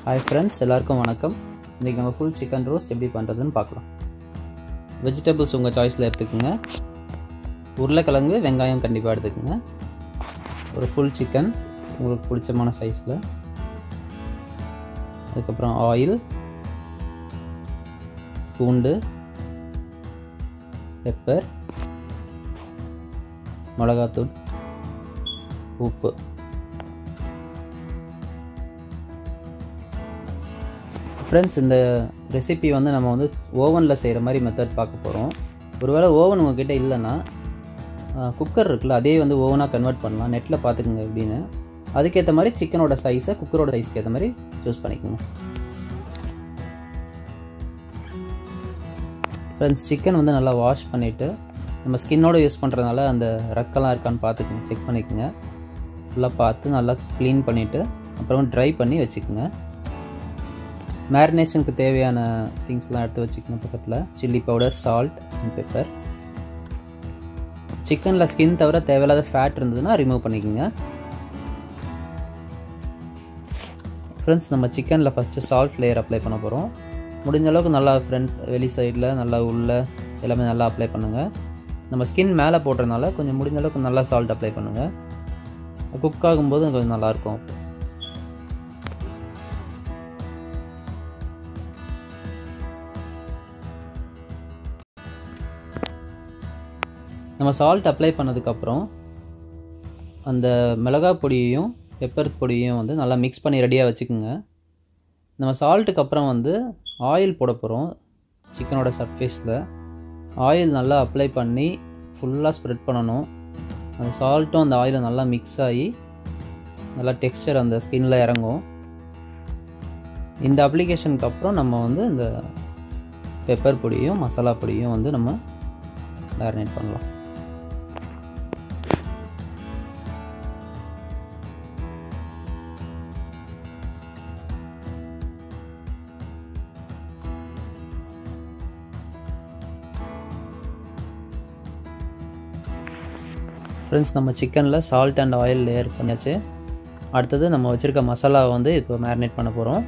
hi friends எல்லாருக்கும் வணக்கம் இன்றைக்கி நம்ம ஃபுல் சிக்கன் ரோஸ்ட் எப்படி பண்ணுறதுன்னு பார்க்கலாம் வெஜிடபிள்ஸ் உங்கள் சாய்ஸில் எடுத்துக்கோங்க உருளைக்கிழங்கு வெங்காயம் கண்டிப்பாக எடுத்துக்கோங்க ஒரு ஃபுல் சிக்கன் உங்களுக்கு பிடிச்சமான சைஸில் அதுக்கப்புறம் ஆயில் பூண்டு பெப்பர் மிளகாத்தூள் உப்பு ஃப்ரெண்ட்ஸ் இந்த ரெசிபி வந்து நம்ம வந்து ஓவனில் செய்கிற மாதிரி மெத்தட் பார்க்க போகிறோம் ஒருவேளை ஓவன் உங்ககிட்ட இல்லைன்னா குக்கர் இருக்குல்ல அதே வந்து ஓவனாக கன்வெர்ட் பண்ணலாம் நெட்டில் பார்த்துக்குங்க எப்படின்னு அதுக்கேற்ற மாதிரி சிக்கனோட சைஸை குக்கரோட சைஸ்க்கு ஏற்ற மாதிரி சூஸ் பண்ணிக்கோங்க ஃப்ரெண்ட்ஸ் சிக்கன் வந்து நல்லா வாஷ் பண்ணிவிட்டு நம்ம ஸ்கின்னோட யூஸ் பண்ணுறதுனால அந்த ரக்கெல்லாம் இருக்கான்னு பார்த்துக்குங்க செக் பண்ணிக்கோங்க ஃபுல்லாக பார்த்து நல்லா க்ளீன் பண்ணிவிட்டு அப்புறம் ட்ரை பண்ணி வச்சுக்கோங்க மேரினேஷனுக்கு தேவையான திங்ஸ்லாம் எடுத்து வச்சுக்கணும் பக்கத்தில் chilli powder salt and pepper சிக்கனில் ஸ்கின் தவிர தேவையில்லாத ஃபேட் இருந்ததுன்னா ரிமூவ் பண்ணிக்கோங்க ஃப்ரெண்ட்ஸ் நம்ம சிக்கனில் ஃபஸ்ட்டு சால்ட் லேயர் அப்ளை பண்ண போகிறோம் முடிஞ்ச அளவுக்கு நல்லா ஃப்ரண்ட் வெளி சைடில் நல்லா உள்ள எல்லாமே நல்லா அப்ளை பண்ணுங்கள் நம்ம ஸ்கின் மேலே போடுறதுனால கொஞ்சம் முடிஞ்ச அளவுக்கு நல்லா சால்ட் அப்ளை பண்ணுங்கள் குக் ஆகும்போது கொஞ்சம் நல்லாயிருக்கும் நம்ம சால்ட் அப்ளை பண்ணதுக்கப்புறம் அந்த மிளகாய் பொடியையும் பெப்பர் பொடியையும் வந்து நல்லா மிக்ஸ் பண்ணி ரெடியாக வச்சுக்கோங்க நம்ம சால்ட்டுக்கு அப்புறம் வந்து ஆயில் போட போகிறோம் சிக்கனோட சர்ஃபேஸில் ஆயில் நல்லா அப்ளை பண்ணி ஃபுல்லாக ஸ்ப்ரெட் பண்ணணும் அந்த சால்ட்டும் அந்த ஆயிலும் நல்லா மிக்ஸ் ஆகி நல்லா டெக்ஸ்டர் அந்த ஸ்கின்னில் இறங்கும் இந்த அப்ளிகேஷனுக்கு அப்புறம் நம்ம வந்து இந்த பெப்பர் பொடியும் மசாலா பொடியும் வந்து நம்ம மேரினேட் பண்ணலாம் ஃப்ரெண்ட்ஸ் நம்ம சிக்கனில் சால்ட் அண்ட் ஆயில் லேயர் பண்ணியாச்சு அடுத்தது நம்ம வச்சுருக்க மசாலாவை வந்து இப்போ மேரினேட் பண்ண போகிறோம்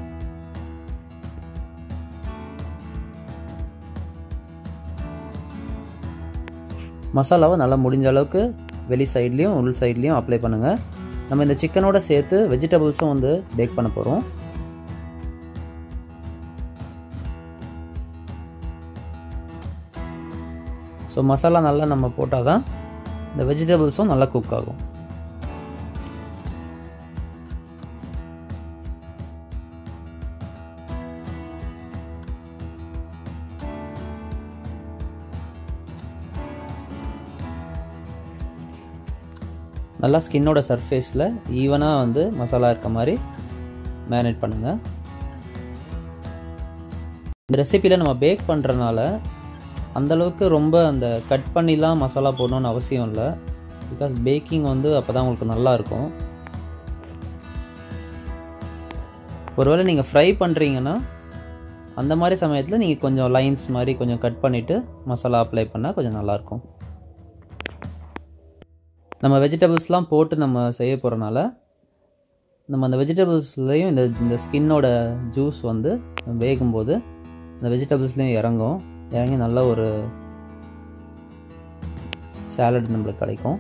மசாலாவை நல்லா முடிஞ்ச அளவுக்கு வெளி சைட்லேயும் உள் சைட்லேயும் அப்ளை பண்ணுங்கள் நம்ம இந்த சிக்கனோட சேர்த்து வெஜிடபிள்ஸும் வந்து பேக் பண்ண போகிறோம் ஸோ மசாலா நல்லா நம்ம போட்டால் தான் இந்த வெஜிடபிள்ஸும் நல்லா குக் ஆகும் நல்லா ஸ்கின்னோட சர்ஃபேஸில் ஈவனாக வந்து மசாலா இருக்க மாதிரி மேரினேட் பண்ணுங்கள் இந்த ரெசிப்பியில் நம்ம பேக் பண்ணுறனால அந்தளவுக்கு ரொம்ப அந்த கட் பண்ணிலாம் மசாலா போடணும்னு அவசியம் இல்லை பிகாஸ் பேக்கிங் வந்து அப்போ தான் உங்களுக்கு நல்லாயிருக்கும் ஒருவேளை நீங்கள் ஃப்ரை பண்ணுறீங்கன்னா அந்த மாதிரி சமயத்தில் நீங்கள் கொஞ்சம் லைன்ஸ் மாதிரி கொஞ்சம் கட் பண்ணிவிட்டு மசாலா அப்ளை பண்ணால் கொஞ்சம் நல்லாயிருக்கும் நம்ம வெஜிடபிள்ஸ்லாம் போட்டு நம்ம செய்ய போகிறனால நம்ம அந்த வெஜிடபிள்ஸ்லேயும் இந்த இந்த ஸ்கின்னோட ஜூஸ் வந்து வேகும்போது இந்த வெஜிடபிள்ஸ்லேயும் இறங்கும் இறங்கி நல்ல ஒரு சேலட் நம்மளுக்கு கிடைக்கும்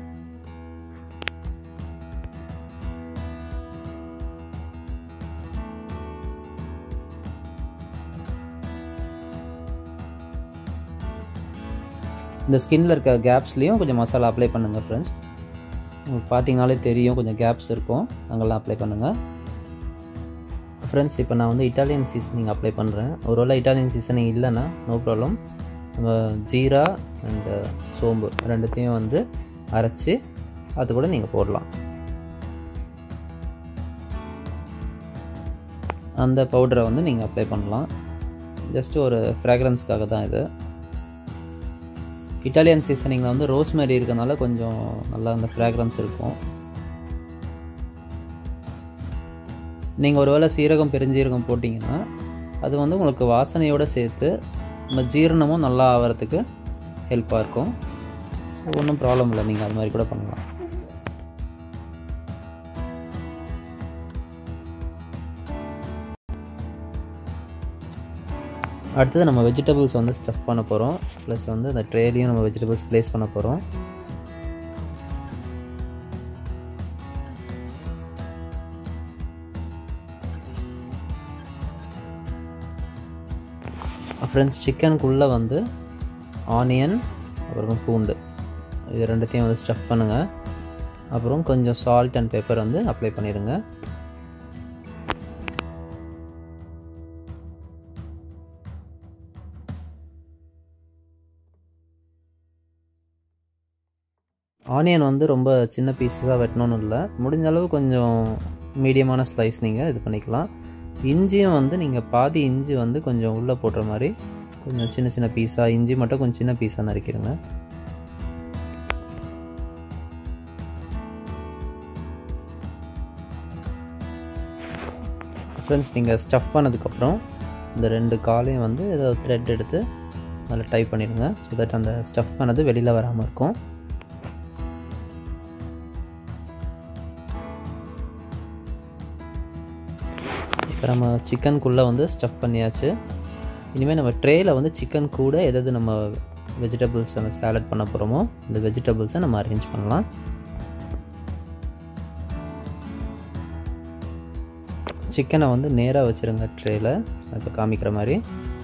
இந்த ஸ்கின்னில் இருக்க கேப்ஸ்லேயும் கொஞ்சம் மசாலா அப்ளை பண்ணுங்கள் ஃப்ரெண்ட்ஸ் உங்களுக்கு பார்த்தீங்கனாலே தெரியும் கொஞ்சம் கேப்ஸ் இருக்கும் அங்கெல்லாம் அப்ளை பண்ணுங்கள் ஃப்ரெண்ட்ஸ் இப்போ நான் வந்து இட்டாலியன் சீசனிங் அப்ளை பண்ணுறேன் ஒருவேளை இட்டாலியன் சீசனிங் இல்லைன்னா நோ ப்ராப்ளம் நம்ம ஜீரா அண்டு சோம்பு ரெண்டுத்தையும் வந்து அரைச்சி அது கூட நீங்கள் போடலாம் அந்த பவுடரை வந்து நீங்கள் அப்ளை பண்ணலாம் ஜஸ்ட் ஒரு ஃப்ராக்ரன்ஸ்க்காக தான் இது இட்டாலியன் சீசனிங்கில் வந்து ரோஸ்மெரி இருக்கிறதுனால கொஞ்சம் நல்லா அந்த ஃப்ராக்ரன்ஸ் இருக்கும் நீங்கள் ஒருவேளை சீரகம் பெருஞ்சீரகம் போட்டிங்கன்னா அது வந்து உங்களுக்கு வாசனையோடு சேர்த்து நம்ம ஜீரணமும் நல்லா ஆகிறதுக்கு ஹெல்ப்பாக இருக்கும் ஸோ ஒன்றும் ப்ராப்ளம் இல்லை நீங்கள் அது மாதிரி கூட பண்ணலாம் அடுத்தது நம்ம வெஜிடபிள்ஸ் வந்து ஸ்டஃப் பண்ண போகிறோம் ப்ளஸ் வந்து அந்த ட்ரேலையும் நம்ம வெஜிடபிள்ஸ் ப்ளேஸ் பண்ண போகிறோம் ஃப்ரெண்ட்ஸ் சிக்கனுக்குள்ளே வந்து ஆனியன் அப்புறம் பூண்டு இது ரெண்டுத்தையும் வந்து ஸ்டஃப் பண்ணுங்கள் அப்புறம் கொஞ்சம் சால்ட் அண்ட் பெப்பர் வந்து அப்ளை பண்ணிடுங்க ஆனியன் வந்து ரொம்ப சின்ன பீஸஸாக வெட்டணும்னு இல்லை முடிஞ்ச அளவு கொஞ்சம் மீடியமான ஸ்லைஸ் நீங்கள் இது பண்ணிக்கலாம் இஞ்சியும் வந்து நீங்கள் பாதி இஞ்சி வந்து கொஞ்சம் உள்ளே போடுற மாதிரி கொஞ்சம் சின்ன சின்ன பீஸாக இஞ்சி மட்டும் கொஞ்சம் சின்ன பீஸாக நறுக்கிடுங்க ஃப்ரெண்ட்ஸ் நீங்கள் ஸ்டஃப் பண்ணதுக்கப்புறம் இந்த ரெண்டு காலையும் வந்து ஏதாவது த்ரெட் எடுத்து அதில் டைப் பண்ணிடுங்க ஸோ தட் அந்த ஸ்டஃப் பண்ணது வெளியில் வராமல் இருக்கும் இப்போ நம்ம சிக்கனுக்குள்ளே வந்து ஸ்டஃப் பண்ணியாச்சு இனிமேல் நம்ம ட்ரேயில் வந்து சிக்கன் கூட எதாவது நம்ம வெஜிடபிள்ஸ் அந்த சேலட் பண்ண போகிறோமோ இந்த வெஜிடபிள்ஸை நம்ம அரேஞ்ச் பண்ணலாம் சிக்கனை வந்து நேராக வச்சுருங்க ட்ரேயில் இப்போ காமிக்கிற மாதிரி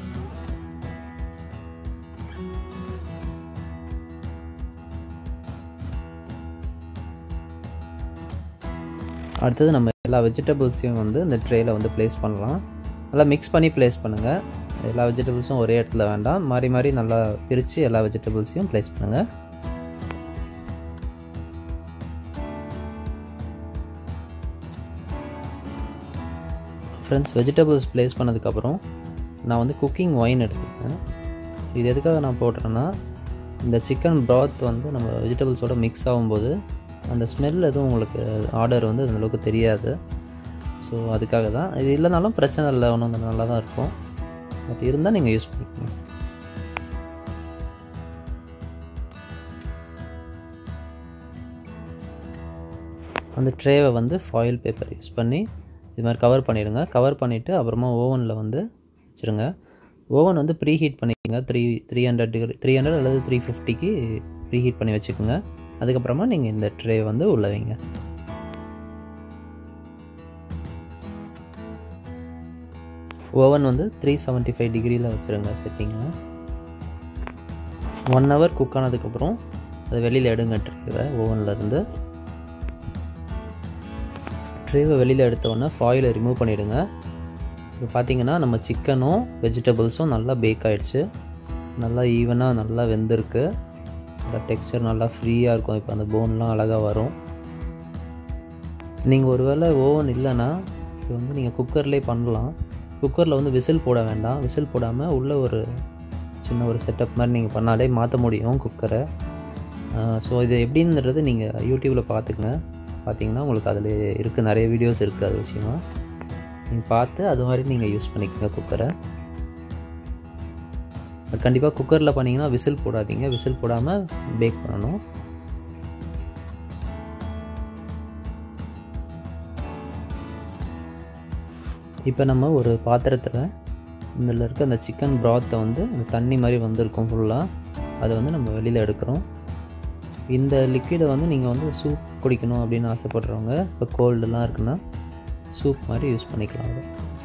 அடுத்தது நம்ம எல்லா வெஜிடபிள்ஸையும் வந்து இந்த ட்ரேயில் வந்து ப்ளேஸ் பண்ணலாம் நல்லா மிக்ஸ் பண்ணி ப்ளேஸ் பண்ணுங்கள் எல்லா வெஜிடபிள்ஸும் ஒரே இடத்துல வேண்டாம் மாறி மாறி நல்லா பிரித்து எல்லா வெஜிடபிள்ஸையும் ப்ளேஸ் பண்ணுங்கள் ஃப்ரெண்ட்ஸ் வெஜிடபிள்ஸ் ப்ளேஸ் பண்ணதுக்கப்புறம் நான் வந்து குக்கிங் ஒயின் எடுத்துக்கிட்டேன் இது எதுக்காக நான் போடுறேன்னா இந்த சிக்கன் ப்ராத் வந்து நம்ம வெஜிடபிள்ஸோட மிக்ஸ் ஆகும்போது அந்த ஸ்மெல் எதுவும் உங்களுக்கு ஆர்டர் வந்து அந்தளவுக்கு தெரியாது ஸோ அதுக்காக தான் இது இல்லைனாலும் பிரச்சனை இல்லை ஒன்றும் நல்லா தான் இருக்கும் பட் இருந்தால் நீங்கள் யூஸ் பண்ணிக்கணும் அந்த ட்ரேவை வந்து ஃபாயில் பேப்பர் யூஸ் பண்ணி இது மாதிரி கவர் பண்ணிடுங்க கவர் பண்ணிவிட்டு அப்புறமா ஓவனில் வந்து வச்சுருங்க ஓவன் வந்து ப்ரீ ஹீட் பண்ணிக்கோங்க three three hundred degree three hundred அல்லது த்ரீ ஃபிஃப்டிக்கு ப்ரீ ஹீட் பண்ணி வச்சுக்கோங்க அதுக்கப்புறமா நீங்கள் இந்த ட்ரே வந்து உள்ள வைங்க ஓவன் வந்து த்ரீ செவன்ட்டி ஃபைவ் டிகிரியில் வச்சுருங்க செட்டிங்க ஒன் ஹவர் குக் ஆனதுக்கப்புறம் அதை வெளியில் எடுங்க ட்ரேவை ஓவன்லேருந்து ட்ரேவை வெளியில் எடுத்தோடனே ஃபாயிலை ரிமூவ் பண்ணிவிடுங்க இப்போ பார்த்தீங்கன்னா நம்ம சிக்கனும் வெஜிடபிள்ஸும் நல்லா பேக் ஆகிடுச்சு நல்லா ஈவனாக நல்லா வெந்திருக்கு அந்த டெக்ஸ்சர் நல்லா ஃப்ரீயாக இருக்கும் இப்போ அந்த போன்லாம் அழகாக வரும் நீங்கள் ஒரு வேளை ஓவன் இல்லைன்னா இது வந்து நீங்கள் குக்கர்லேயே பண்ணலாம் குக்கரில் வந்து விசில் போட வேண்டாம் விசில் போடாமல் உள்ளே ஒரு சின்ன ஒரு செட்டப் மாதிரி நீங்கள் பண்ணாலே மாற்ற முடியும் குக்கரை ஸோ இது எப்படின்றது நீங்கள் யூடியூப்பில் பார்த்துக்குங்க பார்த்தீங்கன்னா உங்களுக்கு அதில் இருக்குது நிறைய வீடியோஸ் இருக்குது அது விஷயமா நீங்கள் பார்த்து அது மாதிரி நீங்கள் யூஸ் பண்ணிக்கோங்க குக்கரை கண்டிப்பாக குக்கரில் பண்ணிங்கன்னா விசில் போடாதீங்க விசில் போடாமல் பேக் பண்ணணும் இப்போ நம்ம ஒரு பாத்திரத்தில் இதில் இருக்க அந்த சிக்கன் ப்ராத்தை வந்து அந்த தண்ணி மாதிரி வந்திருக்கும் ஃபுல்லாக அதை வந்து நம்ம வெளியில் எடுக்கிறோம் இந்த லிக்விடை வந்து நீங்கள் வந்து சூப் குடிக்கணும் அப்படின்னு ஆசைப்படுறவங்க இப்போ கோல்டுலாம் இருக்குன்னா சூப் மாதிரி யூஸ் பண்ணிக்கலாம் அதை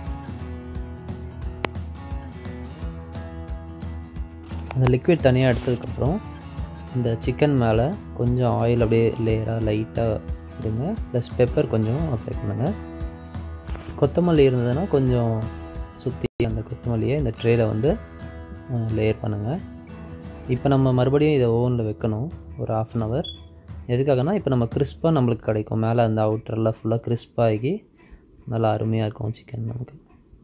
அந்த லிக்விட் தனியாக எடுத்ததுக்கப்புறம் இந்த சிக்கன் மேலே கொஞ்சம் ஆயில் அப்படியே லேயராக லைட்டாக விடுங்க ப்ளஸ் பெப்பர் கொஞ்சம் அப்ளை பண்ணுங்கள் கொத்தமல்லி இருந்ததுன்னா கொஞ்சம் சுற்றி அந்த கொத்தமல்லியை இந்த ட்ரேயில் வந்து லேயர் பண்ணுங்கள் இப்போ நம்ம மறுபடியும் இதை ஓவனில் வைக்கணும் ஒரு ஆஃப் அன் ஹவர் எதுக்காகனா இப்போ நம்ம கிறிஸ்பாக நம்மளுக்கு கிடைக்கும் மேலே அந்த அவுட்டரில் ஃபுல்லாக கிறிஸ்பாகி நல்லா அருமையாக இருக்கும் சிக்கன் நமக்கு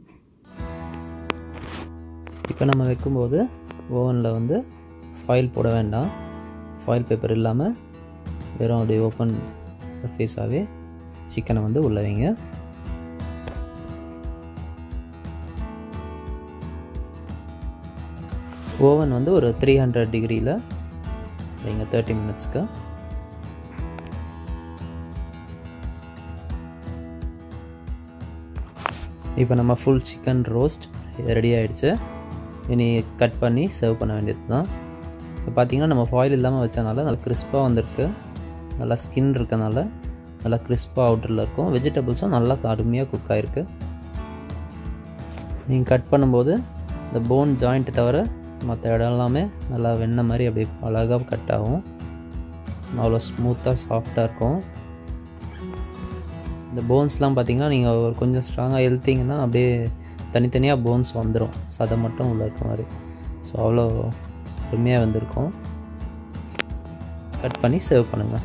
இப்போ நம்ம வைக்கும்போது ஓவனில் வந்து ஃபாயில் போட வேண்டாம் ஃபாயில் பேப்பர் இல்லாமல் வெறும் அப்படியே ஓப்பன் சர்ஃபேஸாகவே சிக்கனை வந்து உள்ள வைங்க ஓவன் வந்து ஒரு த்ரீ ஹண்ட்ரட் டிகிரியில் வைங்க தேர்ட்டி மினிட்ஸ்க்கு இப்போ நம்ம ஃபுல் சிக்கன் ரோஸ்ட் ரெடி ஆகிடுச்சு இனி கட் பண்ணி சர்வ் பண்ண வேண்டியது தான் இப்போ பார்த்தீங்கன்னா நம்ம ஃபாயில் இல்லாமல் வச்சனால நல்லா கிறிஸ்பாக வந்திருக்கு நல்லா ஸ்கின் இருக்கனால நல்லா கிறிஸ்பாக அவுட்டரில் இருக்கும் வெஜிடபிள்ஸும் நல்லா கடுமையாக குக் ஆகிருக்கு நீங்கள் கட் பண்ணும்போது இந்த போன் ஜாயிண்ட்டு தவிர மற்ற இடம் எல்லாமே நல்லா வெண்ணெய் மாதிரி அப்படியே அழகாக கட் ஆகும் அவ்வளோ ஸ்மூத்தாக சாஃப்டாக இருக்கும் இந்த போன்ஸ்லாம் பார்த்தீங்கன்னா நீங்கள் ஒரு கொஞ்சம் ஸ்ட்ராங்காக இழுத்தீங்கன்னா அப்படியே தனித்தனியாக போன்ஸ் வந்துடும் சதை மட்டும் உள்ள இருக்க மாதிரி ஸோ அவ்வளோ அருமையாக வந்திருக்கும் கட் பண்ணி சர்வ் பண்ணுங்கள்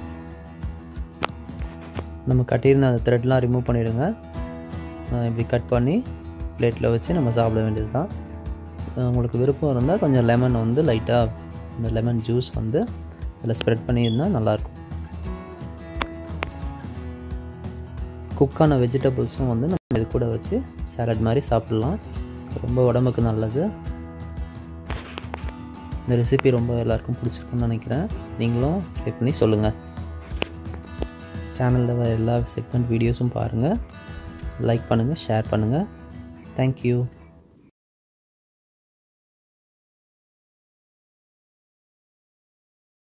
நம்ம கட்டியிருந்த அந்த த்ரெட்லாம் ரிமூவ் பண்ணிவிடுங்க இப்படி கட் பண்ணி பிளேட்டில் வச்சு நம்ம சாப்பிட வேண்டியது தான் உங்களுக்கு விருப்பம் இருந்தால் கொஞ்சம் லெமன் வந்து லைட்டாக இந்த லெமன் ஜூஸ் வந்து அதில் ஸ்ப்ரெட் பண்ணியிருந்தால் நல்லாயிருக்கும் குக்கான வெஜிடபிள்ஸும் வந்து நம்ம இது கூட வச்சு சாலட் மாதிரி சாப்பிட்லாம் ரொம்ப உடம்புக்கு நல்லது இந்த ரெசிபி ரொம்ப எல்லாருக்கும் பிடிச்சிருக்குன்னு நினைக்கிறேன் நீங்களும் ட்ரை பண்ணி சொல்லுங்கள் சேனலில் வர எல்லா செக்மெண்ட் வீடியோஸும் பாருங்கள் லைக் பண்ணுங்கள் ஷேர் பண்ணுங்கள் தேங்க்யூ